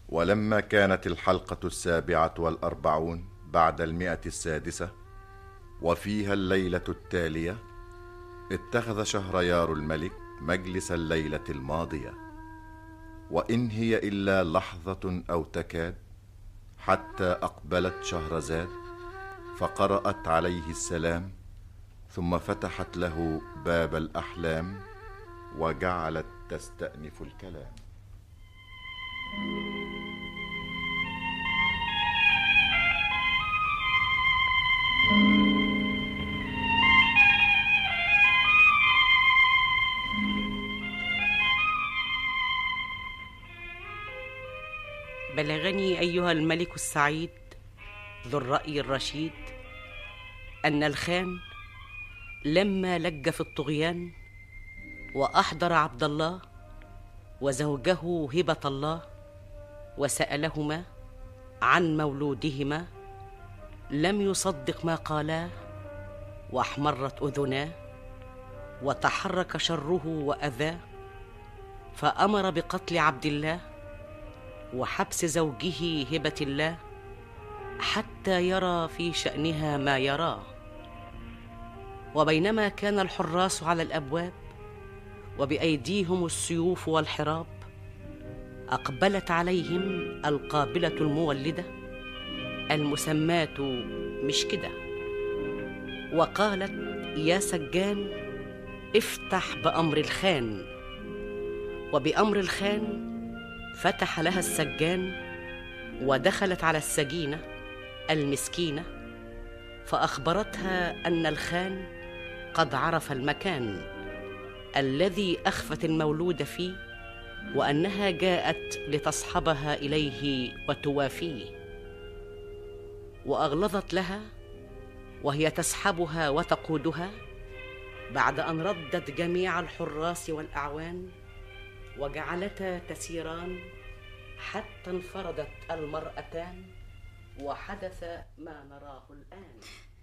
ولما كانت الحلقة السابعة والأربعون بعد المئة السادسة وفيها الليلة التالية اتخذ شهريار الملك مجلس الليلة الماضية وإن هي إلا لحظة أو تكاد حتى أقبلت شهرزاد فقرأت عليه السلام ثم فتحت له باب الأحلام وجعلت تستأنف الكلام بلغني ايها الملك السعيد ذو الراي الرشيد ان الخان لما لج في الطغيان واحضر عبد الله وزوجه هبه الله وسالهما عن مولودهما لم يصدق ما قالاه واحمرت اذناه وتحرك شره واذاه فامر بقتل عبد الله وحبس زوجه هبه الله حتى يرى في شانها ما يراه وبينما كان الحراس على الابواب وبايديهم السيوف والحراب اقبلت عليهم القابله المولده المسماه مش كده وقالت يا سجان افتح بامر الخان وبامر الخان فتح لها السجان ودخلت على السجينه المسكينه فاخبرتها ان الخان قد عرف المكان الذي اخفت المولود فيه وانها جاءت لتصحبها اليه وتوافيه واغلظت لها وهي تسحبها وتقودها بعد ان ردت جميع الحراس والاعوان وجعلتا تسيران حتى انفردت المرأتان وحدث ما نراه الآن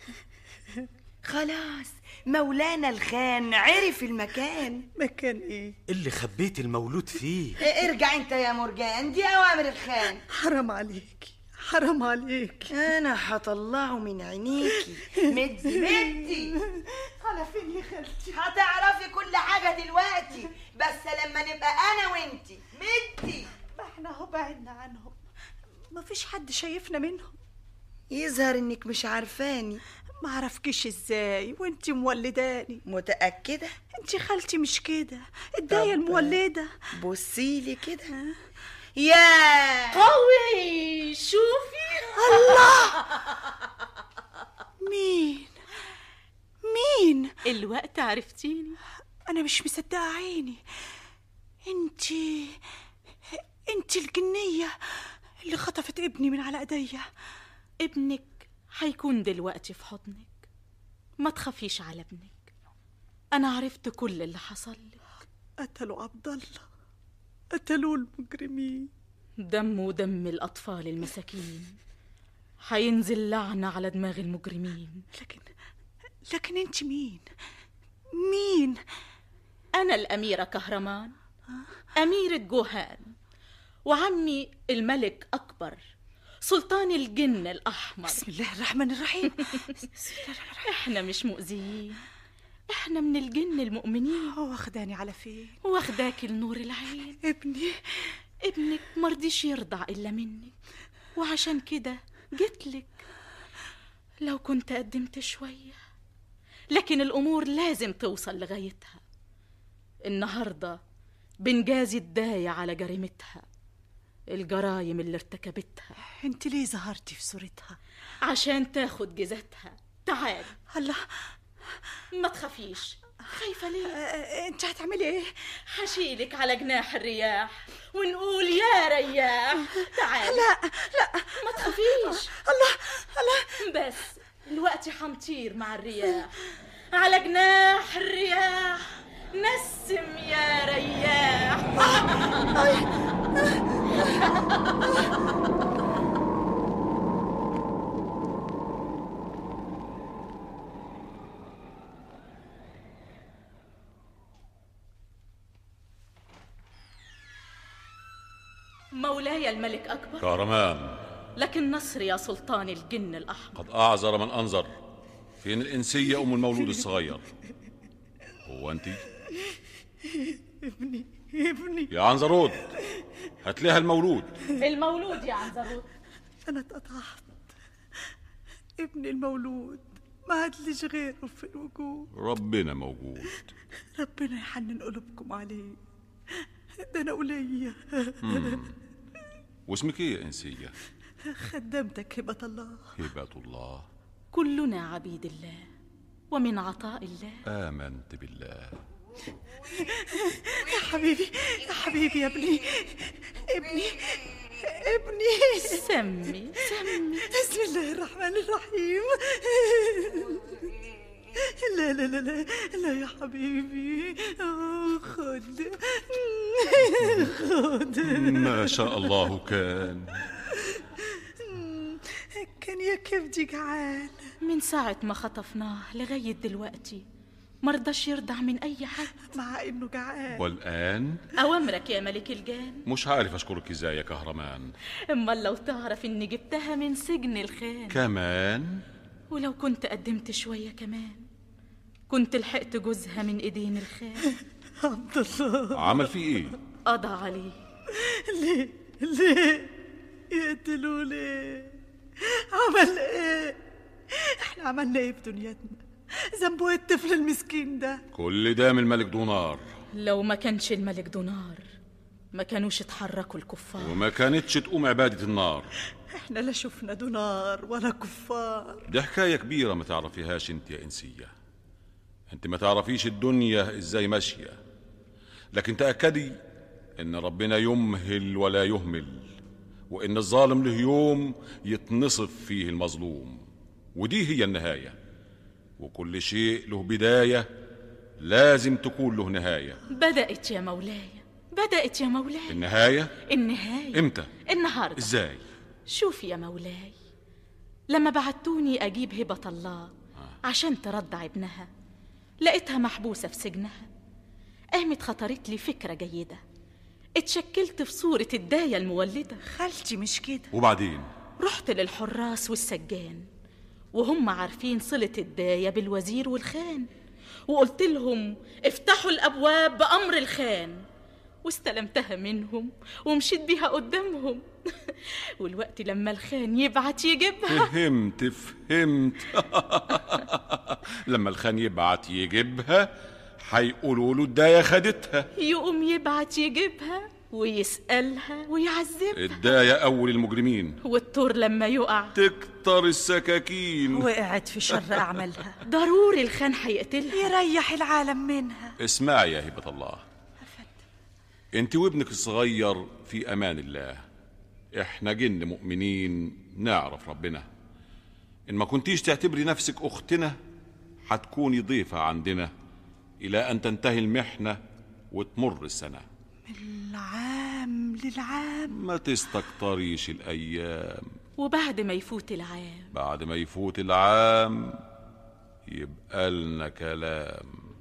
خلاص مولانا الخان عرف المكان مكان ايه اللي خبيت المولود فيه ارجع انت يا مرجان دي اوامر الخان حرام عليكي حرام عليكي انا هطلعه من عينيكي مدي مدي على فين يا خالتي هتعرفي كل حاجة دلوقتي بس لما نبقى انا وانتي مدي ما احنا اهو بعدنا عنهم مفيش حد شايفنا منهم يظهر انك مش عارفاني ما عرفكيش ازاي وانتي مولداني متأكدة انتي خالتي مش كده الدايه المولده بصيلي كده يا قوي شوفي مين مين الوقت عرفتيني انا مش مصدقه عيني انتي انتي الجنيه اللي خطفت ابني من على ايديا ابنك هيكون دلوقتي في حضنك ما تخافيش على ابنك انا عرفت كل اللي حصل لك قتلوا عبد الله قتلوا المجرمين دم ودم الاطفال المساكين هينزل لعنه على دماغ المجرمين لكن لكن انت مين مين انا الاميره كهرمان اميره جوهان وعمي الملك اكبر سلطان الجن الاحمر بسم الله الرحمن الرحيم بسم الله الرحمن الرحيم احنا مش مؤذيين احنا من الجن المؤمنين هو واخداني على فين واخداك لنور العين ابني ابنك مرضيش يرضع الا منك وعشان كده جيتلك لو كنت قدمت شويه لكن الامور لازم توصل لغايتها النهارده بنجازي الداية على جريمتها الجرايم اللي ارتكبتها انت ليه ظهرتي في صورتها عشان تاخد جزاتها تعال الله ما تخافيش خايفة ليه؟ آه، انت هتعملي ايه هشيلك على جناح الرياح ونقول يا رياح تعال لا لا ما تخافيش الله الله بس الوقت حنطير مع الرياح على جناح الرياح نسم يا رياح مولاي الملك أكبر كهرمان لكن نصر يا سلطان الجن الأحمر قد أعذر من أنظر فين الإنسية أم المولود الصغير هو أنت ابني ابني يا عنزرود هات لها المولود المولود يا عنزروت أنا اتقطعت ابني المولود ما عادليش غيره في الوجود ربنا موجود ربنا يحنن قلوبكم عليه ده أنا قلية واسمك ايه يا إنسية خدمتك هبة الله هبة الله كلنا عبيد الله ومن عطاء الله آمنت بالله يا حبيبي يا حبيبي يا ابني ابني ابني سمي سمي بسم الله الرحمن الرحيم لا لا لا لا لا يا حبيبي آه، خد خد ما شاء الله كان كان يا كبدي جعان من ساعة ما خطفناه لغاية دلوقتي مرضاش يرضع من أي حد مع انه جعان والآن أوامرك يا ملك الجان مش عارف أشكرك إزاي يا كهرمان أمال لو تعرف إني جبتها من سجن الخان كمان ولو كنت قدمت شوية كمان كنت لحقت جوزها من إيدين الخان عبد الله عمل فيه إيه قضى عليه ليه ليه يقتلوا ليه عمل ايه احنا عملنا ايه في دنيتنا ذنبه ايه الطفل المسكين ده كل ده من الملك دونار لو ما كانش الملك دونار ما كانوش اتحركوا الكفار وما كانتش تقوم عبادة النار احنا لا شفنا دونار ولا كفار دي حكاية كبيرة ما تعرفيهاش انت يا إنسية انت ما تعرفيش الدنيا ازاي ماشية لكن تأكدي ان ربنا يمهل ولا يهمل وان الظالم له يوم يتنصف فيه المظلوم ودي هي النهاية وكل شيء له بداية لازم تكون له نهاية بدأت يا مولاي بدأت يا مولاي النهاية النهاية امتى النهاردة ازاي شوف يا مولاي لما بعتوني أجيب هبة الله عشان ترضع ابنها لقيتها محبوسة في سجنها قامت خطرت لي فكرة جيدة اتشكلت في صورة الداية المولدة خالتي مش كده وبعدين رحت للحراس والسجان وهم عارفين صلة الداية بالوزير والخان وقلت لهم افتحوا الأبواب بأمر الخان واستلمتها منهم ومشيت بيها قدامهم والوقت لما الخان يبعت يجيبها فهمت فهمت لما الخان يبعت يجيبها هيقولوا له الداية خدتها يقوم يبعت يجيبها ويسألها ويعذبها الداية أول المجرمين والطور لما يقع تكتر السكاكين وقعت في شر اعمالها ضروري الخان هيقتلها يريح العالم منها اسمعي يا هبة الله انت وابنك الصغير في امان الله احنا جن مؤمنين نعرف ربنا ان ما كنتيش تعتبري نفسك اختنا هتكوني ضيفة عندنا الى ان تنتهي المحنة وتمر السنة العام للعام ما تستكتريش الايام وبعد ما يفوت العام بعد ما يفوت العام يبقى لنا كلام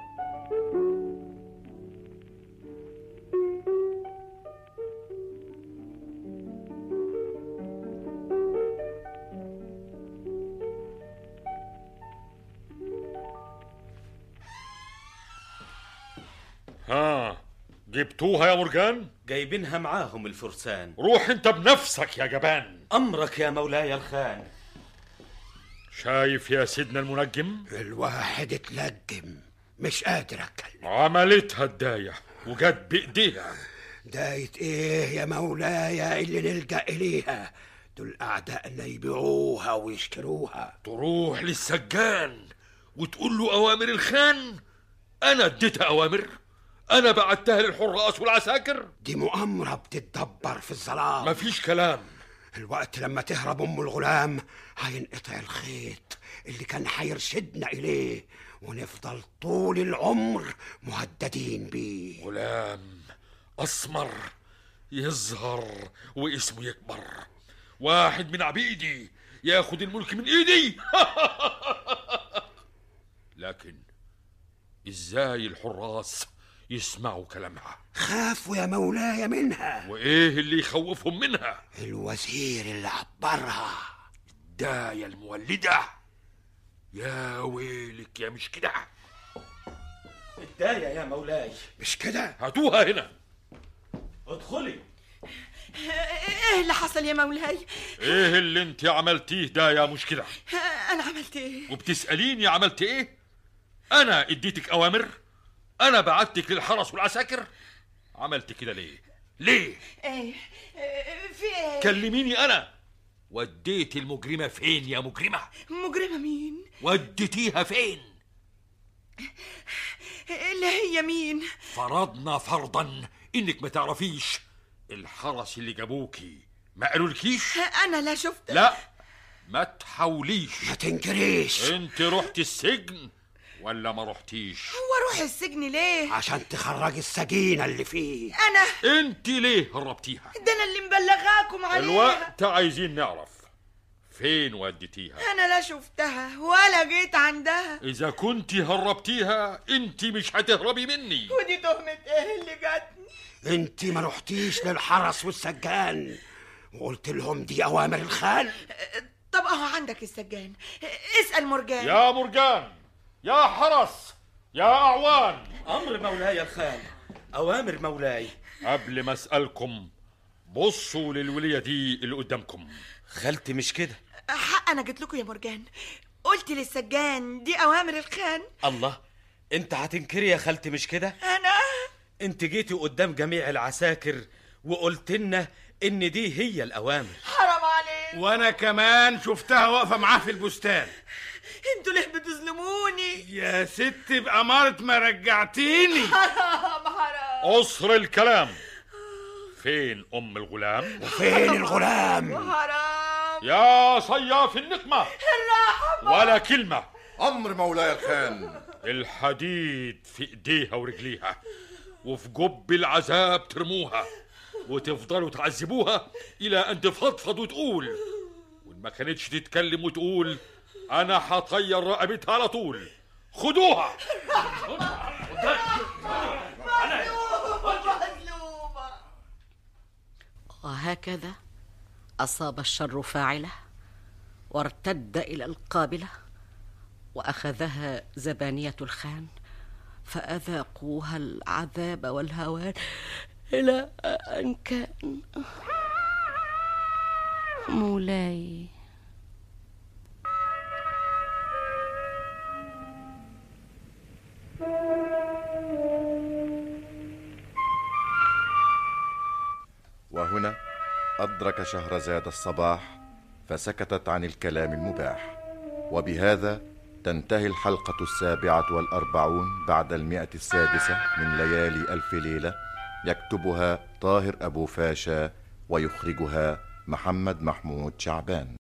ها جبتوها يا مرجان جايبينها معاهم الفرسان روح انت بنفسك يا جبان أمرك يا مولاي الخان شايف يا سيدنا المنجم الواحد اتلجم مش قادر اتكلم عملتها الداية وجت بإيديها داية ايه يا مولاي اللي نلجأ اليها دول اعدائنا يبيعوها ويشتروها تروح للسجان وتقول له أوامر الخان أنا اديتها أوامر أنا بعتها للحراس والعساكر دي مؤامرة بتتدبر في الظلام مفيش كلام الوقت لما تهرب ام الغلام هينقطع الخيط اللي كان هيرشدنا اليه ونفضل طول العمر مهددين بيه غلام أسمر يظهر واسمه يكبر واحد من عبيدي ياخد الملك من ايدي لكن ازاي الحراس يسمعوا كلامها خافوا يا مولاي منها وايه اللي يخوفهم منها الوزير اللي عبرها الداية المولدة يا ويلك يا مش كده الداية يا مولاي مش كده هاتوها هنا ادخلي ايه اللي حصل يا مولاي ايه اللي انت عملتيه ده يا مش كده انا عملت ايه وبتسأليني عملت ايه انا اديتك اوامر انا بعتك للحرس والعساكر عملت كده ليه ليه ايه إيه، في ايه كلميني انا وديت المجرمة فين يا مجرمة مجرمه مين وديتيها فين اللي هي مين فرضنا فرضا انك ما تعرفيش الحرس اللي جابوكي ما قالولكيش انا لا شفت لا ما تحاوليش ما تنكريش انت رحت السجن ولا ما رحتيش واروح السجن ليه عشان تخرجي السجينة اللي فيه انا انت ليه هربتيها ده انا اللي مبلغاكم عليها الوقت عايزين نعرف فين وديتيها انا لا شفتها ولا جيت عندها اذا كنت هربتيها انت مش هتهربي مني ودي تهمة ايه اللي جاتني انت ما رحتيش للحرس والسجان وقلت لهم دي اوامر الخان طب اهو عندك السجان اسأل مرجان يا مرجان يا حرس يا اعوان امر مولاي الخان اوامر مولاي قبل ما اسالكم بصوا للوليه دي اللي قدامكم خالتي مش كده حق انا جيت لكم يا مرجان قلت للسجان دي اوامر الخان الله انت هتنكري يا خالتي مش كده انا انت جيتي قدام جميع العساكر وقلت لنا ان دي هي الاوامر حرام عليك وانا كمان شفتها واقفه معاه في البستان انتوا ليه بتظلموني يا ست بأمارة ما رجعتيني حرام حرام قصر الكلام فين ام الغلام فين الغلام حرام يا صياف النقمه ولا كلمه أمر مولاي الخان الحديد في ايديها ورجليها وفي جب العذاب ترموها وتفضلوا تعذبوها الى ان تفضفض وتقول وان ما كانتش تتكلم وتقول انا هطير رقبتها على طول خدوها مظلومة وهكذا اصاب الشر فاعله وارتد الى القابله واخذها زبانيه الخان فاذاقوها العذاب والهوان الى ان كان مولاي وهنا أدرك شهرزاد الصباح فسكتت عن الكلام المباح وبهذا تنتهي الحلقة السابعة والأربعون بعد المئة السادسة من ليالي ألف ليلة يكتبها طاهر أبو فاشا ويخرجها محمد محمود شعبان